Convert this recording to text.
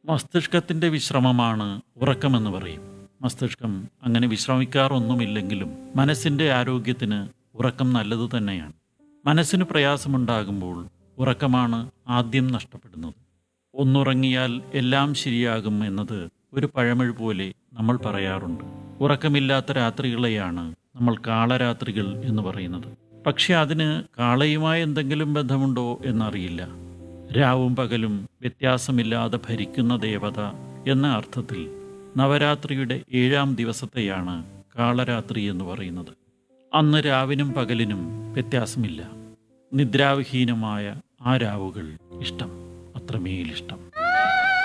മസ്തിഷ്കത്തിൻ്റെ വിശ്രമമാണ് ഉറക്കമെന്ന് പറയും മസ്തിഷ്കം അങ്ങനെ വിശ്രമിക്കാറൊന്നുമില്ലെങ്കിലും മനസ്സിൻ്റെ ആരോഗ്യത്തിന് ഉറക്കം നല്ലത് തന്നെയാണ് മനസ്സിന് പ്രയാസമുണ്ടാകുമ്പോൾ ഉറക്കമാണ് ആദ്യം നഷ്ടപ്പെടുന്നത് ഒന്നുറങ്ങിയാൽ എല്ലാം ശരിയാകും എന്നത് ഒരു പഴമൊഴി പോലെ നമ്മൾ പറയാറുണ്ട് ഉറക്കമില്ലാത്ത രാത്രികളെയാണ് നമ്മൾ കാളരാത്രികൾ എന്ന് പറയുന്നത് പക്ഷെ അതിന് കാളയുമായി എന്തെങ്കിലും ബന്ധമുണ്ടോ എന്നറിയില്ല രാവും പകലും വ്യത്യാസമില്ലാതെ ഭരിക്കുന്ന ദേവത എന്ന അർത്ഥത്തിൽ നവരാത്രിയുടെ ഏഴാം ദിവസത്തെയാണ് കാളരാത്രി എന്ന് പറയുന്നത് അന്ന് രാവിനും പകലിനും വ്യത്യാസമില്ല നിദ്രാവിഹീനമായ ആ രാവുകൾ ഇഷ്ടം അത്രമേൽ ഇഷ്ടം